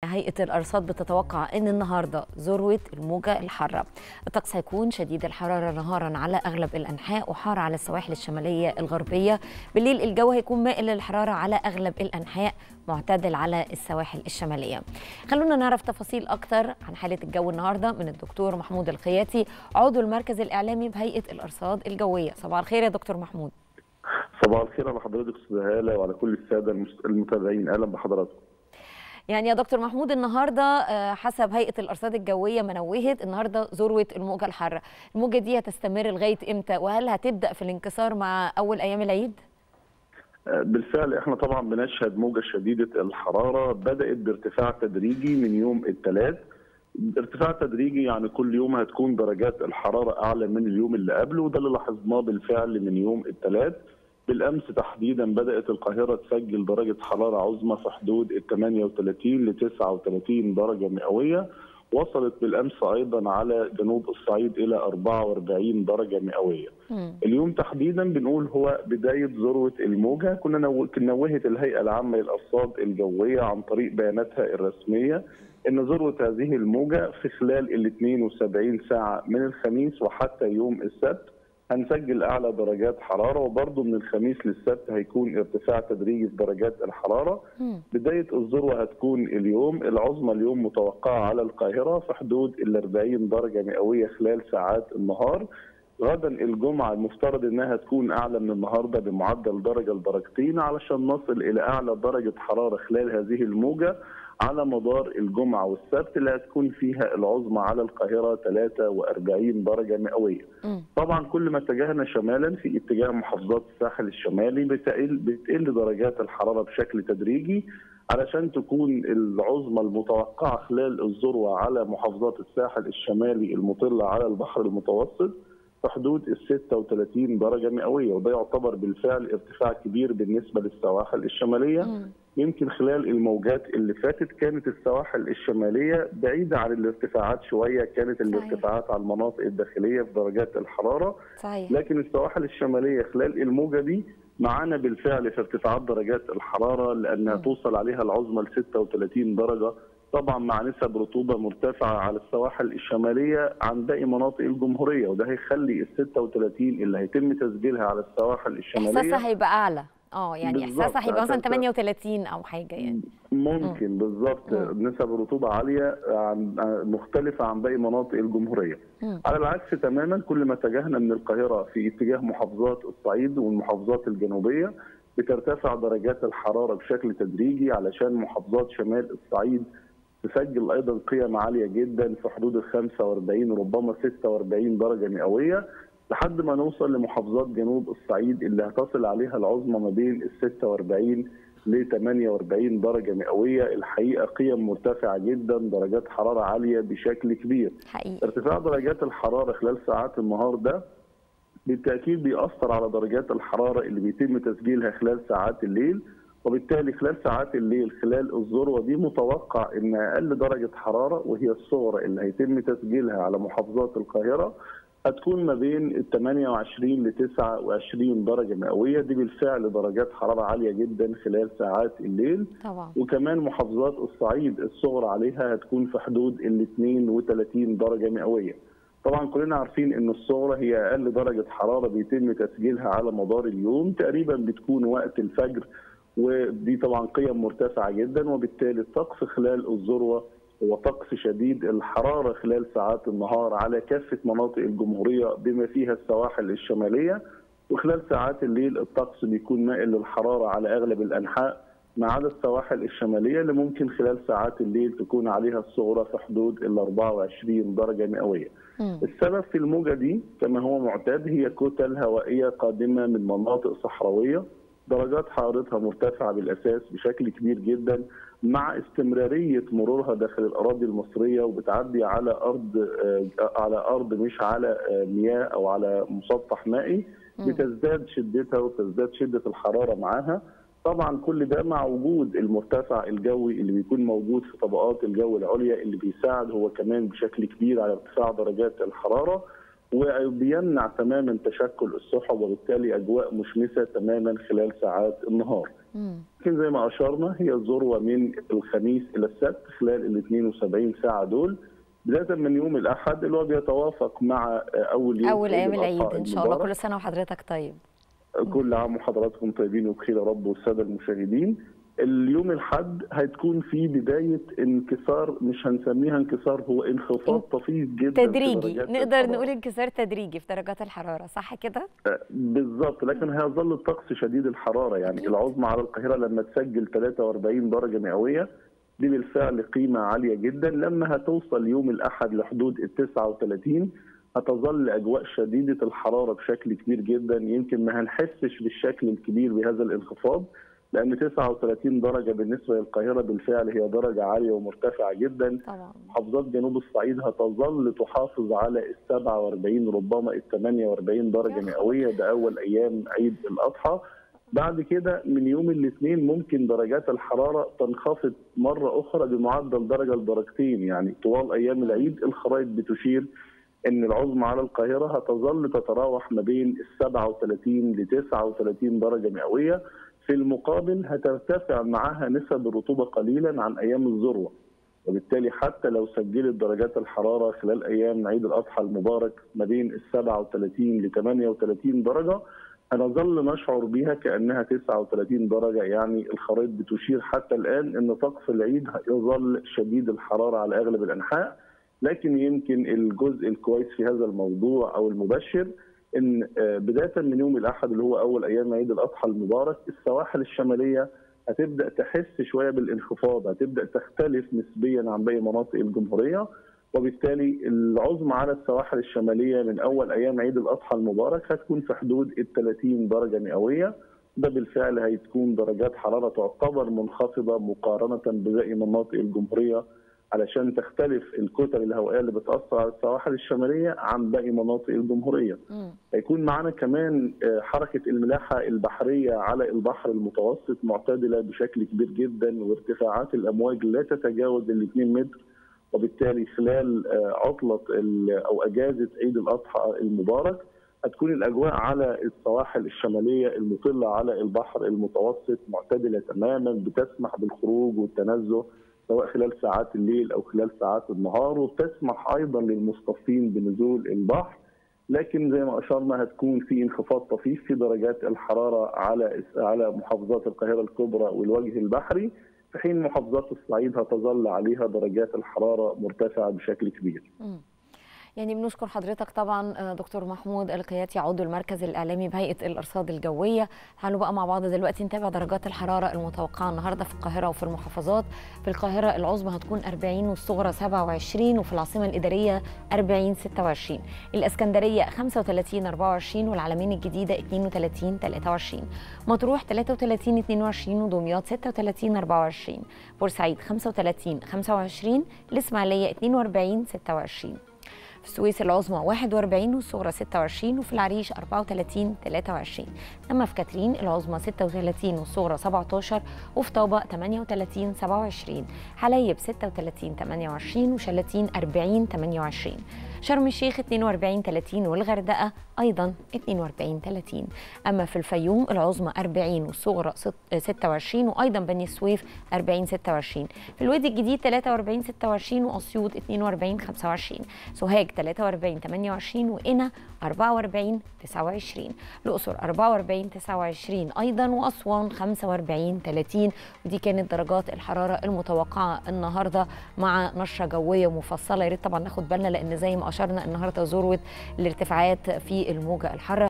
هيئة الأرصاد بتتوقع أن النهاردة ذروة الموجة الحارة الطقس هيكون شديد الحرارة نهارا على أغلب الأنحاء وحار على السواحل الشمالية الغربية بالليل الجو هيكون مائل للحرارة على أغلب الأنحاء معتدل على السواحل الشمالية خلونا نعرف تفاصيل أكتر عن حالة الجو النهاردة من الدكتور محمود الخياتي عضو المركز الإعلامي بهيئة الأرصاد الجوية صباح الخير يا دكتور محمود صباح الخير على حضرتك استاذ هاله وعلى كل الساده المتابعين اهلا بحضراتكم يعني يا دكتور محمود النهارده حسب هيئه الارصاد الجويه ما نوهت النهارده ذروه الموجه الحاره الموجه دي هتستمر لغايه امتى وهل هتبدا في الانكسار مع اول ايام العيد بالفعل احنا طبعا بنشهد موجه شديده الحراره بدات بارتفاع تدريجي من يوم الثلاث ارتفاع تدريجي يعني كل يوم هتكون درجات الحراره اعلى من اليوم اللي قبله وده اللي لاحظناه بالفعل من يوم الثلاث بالامس تحديدا بدات القاهره تسجل درجه حراره عظمى في حدود ال 38 ل 39 درجه مئويه وصلت بالامس ايضا على جنوب الصعيد الى 44 درجه مئويه. م. اليوم تحديدا بنقول هو بدايه ذروه الموجه كنا نوهت الهيئه العامه للارصاد الجويه عن طريق بياناتها الرسميه ان ذروه هذه الموجه في خلال ال 72 ساعه من الخميس وحتى يوم السبت هنسجل اعلى درجات حراره وبرضه من الخميس للسبت هيكون ارتفاع تدريجي في درجات الحراره مم. بدايه الذروه هتكون اليوم العظمى اليوم متوقعه على القاهره في حدود ال 40 درجه مئويه خلال ساعات النهار غدا الجمعه المفترض انها تكون اعلى من النهارده بمعدل درجه لدرجتين علشان نصل الى اعلى درجه حراره خلال هذه الموجه على مدار الجمعة والسبت اللي هتكون فيها العظمى على القاهرة 43 درجة مئوية م. طبعا كل ما اتجهنا شمالا في اتجاه محافظات الساحل الشمالي بتقل, بتقل درجات الحرارة بشكل تدريجي علشان تكون العظمى المتوقعة خلال الذروة على محافظات الساحل الشمالي المطلة على البحر المتوسط في حدود ال 36 درجة مئوية وده يعتبر بالفعل ارتفاع كبير بالنسبة للسواحل الشمالية م. يمكن خلال الموجات اللي فاتت كانت السواحل الشماليه بعيده عن الارتفاعات شويه كانت صحيح. الارتفاعات على المناطق الداخليه في درجات الحراره صحيح. لكن السواحل الشماليه خلال الموجه دي معانا بالفعل في ارتفاعات درجات الحراره لانها م. توصل عليها العظمى ل 36 درجه طبعا مع نسب رطوبه مرتفعه على السواحل الشماليه عن باقي مناطق الجمهوريه وده هيخلي ال 36 اللي هيتم تسجيلها على السواحل الشماليه احساسها هيبقى اعلى اه يعني احساسها هيبقى مثلا 38 او حاجه يعني ممكن بالظبط نسب رطوبه عاليه عن مختلفه عن باقي مناطق الجمهوريه مم. على العكس تماما كل ما اتجهنا من القاهره في اتجاه محافظات الصعيد والمحافظات الجنوبيه بترتفع درجات الحراره بشكل تدريجي علشان محافظات شمال الصعيد تسجل ايضا قيم عاليه جدا في حدود ال 45 ربما 46 درجه مئويه لحد ما نوصل لمحافظات جنوب الصعيد اللي هتصل عليها العظمى ما بين ال 46 ل 48 درجه مئويه الحقيقه قيم مرتفعه جدا درجات حراره عاليه بشكل كبير حقيقي. ارتفاع درجات الحراره خلال ساعات النهار ده بالتاكيد بيأثر على درجات الحراره اللي بيتم تسجيلها خلال ساعات الليل وبالتالي خلال ساعات الليل خلال الذروه دي متوقع ان اقل درجه حراره وهي الصغرى اللي هيتم تسجيلها على محافظات القاهره هتكون ما بين ال 28 ل 29 درجه مئويه دي بالفعل درجات حراره عاليه جدا خلال ساعات الليل طبعا وكمان محافظات الصعيد الصغرى عليها هتكون في حدود ال 32 درجه مئويه طبعا كلنا عارفين ان الصغرى هي اقل درجه حراره بيتم تسجيلها على مدار اليوم تقريبا بتكون وقت الفجر ودي طبعا قيم مرتفعه جدا وبالتالي الطقس خلال الذروه هو طقس شديد الحرارة خلال ساعات النهار على كافة مناطق الجمهورية بما فيها السواحل الشمالية وخلال ساعات الليل الطقس بيكون مائل للحرارة على أغلب الأنحاء ما عدا السواحل الشمالية اللي ممكن خلال ساعات الليل تكون عليها الصغرى في حدود ال 24 درجة مئوية. م. السبب في الموجة دي كما هو معتاد هي كتل هوائية قادمة من مناطق صحراوية درجات حرارتها مرتفعة بالأساس بشكل كبير جدا مع استمراريه مرورها داخل الاراضي المصريه وبتعدي على ارض على ارض مش على مياه او على مسطح مائي بتزداد شدتها وتزداد شده الحراره معاها طبعا كل ده مع وجود المرتفع الجوي اللي بيكون موجود في طبقات الجو العليا اللي بيساعد هو كمان بشكل كبير على ارتفاع درجات الحراره وبيمنع تماما تشكل السحب وبالتالي اجواء مشمسه تماما خلال ساعات النهار. لكن زي ما اشرنا هي الذروه من الخميس الى السبت خلال ال 72 ساعه دول بدايه من يوم الاحد اللي هو بيتوافق مع اول يوم اول ايام عيد العيد الأضحى ان شاء الله المبارك. كل سنه وحضرتك طيب كل عام وحضراتكم طيبين وبخير يا رب والساده المشاهدين اليوم الحد هيتكون في بدايه انكسار مش هنسميها انكسار هو انخفاض طفيف جدا في تدريجي درجات نقدر الحرارة. نقول انكسار تدريجي في درجات الحراره صح كده بالظبط لكن هيظل الطقس شديد الحراره يعني أكيد. العظمى على القاهره لما تسجل 43 درجه مئويه دي بالفعل قيمه عاليه جدا لما هتوصل يوم الاحد لحدود ال 39 هتظل اجواء شديده الحراره بشكل كبير جدا يمكن ما هنحسش بالشكل الكبير بهذا الانخفاض لان 39 درجه بالنسبه للقاهره بالفعل هي درجه عاليه ومرتفعه جدا طبعا محافظات جنوب الصعيد هتظل تحافظ على ال 47 ربما ال 48 درجه يا مئويه ده اول ايام عيد الاضحى بعد كده من يوم الاثنين ممكن درجات الحراره تنخفض مره اخرى بمعدل درجه لدرجتين يعني طوال ايام العيد الخرائط بتشير ان العظمى على القاهره هتظل تتراوح ما بين ال 37 ل 39 درجه مئويه في المقابل هترتفع معها نسب الرطوبه قليلا عن ايام الذروه وبالتالي حتى لو سجلت درجات الحراره خلال ايام عيد الاضحى المبارك ما بين ال 37 ل 38 درجه هنظل نشعر بها كانها 39 درجه يعني الخرائط بتشير حتى الان ان طقس العيد يظل شديد الحراره على اغلب الانحاء لكن يمكن الجزء الكويس في هذا الموضوع او المبشر ان آه، بدايه من يوم الاحد اللي هو اول ايام عيد الاضحى المبارك السواحل الشماليه هتبدا تحس شويه بالانخفاض هتبدا تختلف نسبيا عن باقي مناطق الجمهوريه وبالتالي العظمى على السواحل الشماليه من اول ايام عيد الاضحى المبارك هتكون في حدود ال 30 درجه مئويه ده بالفعل هتكون درجات حراره تعتبر منخفضه مقارنه بباقي مناطق الجمهوريه علشان تختلف الكتل الهوائيه اللي بتاثر على السواحل الشماليه عن باقي مناطق الجمهوريه. مم. هيكون معانا كمان آه، حركه الملاحه البحريه على البحر المتوسط معتدله بشكل كبير جدا وارتفاعات الامواج لا تتجاوز ال 2 متر وبالتالي خلال آه، عطله ال- او اجازه عيد الاضحى المبارك هتكون الاجواء على السواحل الشماليه المطله على البحر المتوسط معتدله تماما بتسمح بالخروج والتنزه سواء خلال ساعات الليل او خلال ساعات النهار وبتسمح ايضا للمصطفين بنزول البحر لكن زي ما اشرنا هتكون في انخفاض طفيف في درجات الحراره على على محافظات القاهره الكبرى والوجه البحري في حين محافظات الصعيد هتظل عليها درجات الحراره مرتفعه بشكل كبير. مم. يعني بنشكر حضرتك طبعا آه، دكتور محمود القياتي عضو المركز الاعلامي بهيئه الارصاد الجويه تعالوا بقى مع بعض دلوقتي نتابع درجات الحراره المتوقعه النهارده في القاهره وفي المحافظات في القاهره العظمى هتكون 40 والصغرى 27 وفي العاصمه الاداريه 40 26 الاسكندريه 35 24 والعلمين الجديده 32 23 مطروح 33 22 ودمياط 36 24 بورسعيد 35 25 الاسماعيليه 42 26 في السويس العظمى 41 والصغرى 26 وفي العريش 34 23 اما في كاترين العظمى 36 والصغرى 17 وفي طابق 38 27 حلايب 36 28 وشلاتين 40 28 شرم الشيخ 42 30 والغردقه ايضا 42 30 اما في الفيوم العظمى 40 والصغرى ست- 26 وايضا بني سويف 40 26 في الوادي الجديد 43 26 واسيوط 42 25 سوهاج 43 28 وقنا 44 29 الاقصر 44 29 ايضا واسوان 45 30 ودي كانت درجات الحراره المتوقعه النهارده مع نشره جويه مفصله يا ريت طبعا ناخد بالنا لان زي ما اشرنا النهارده ذروه الارتفاعات في الموجه الحاره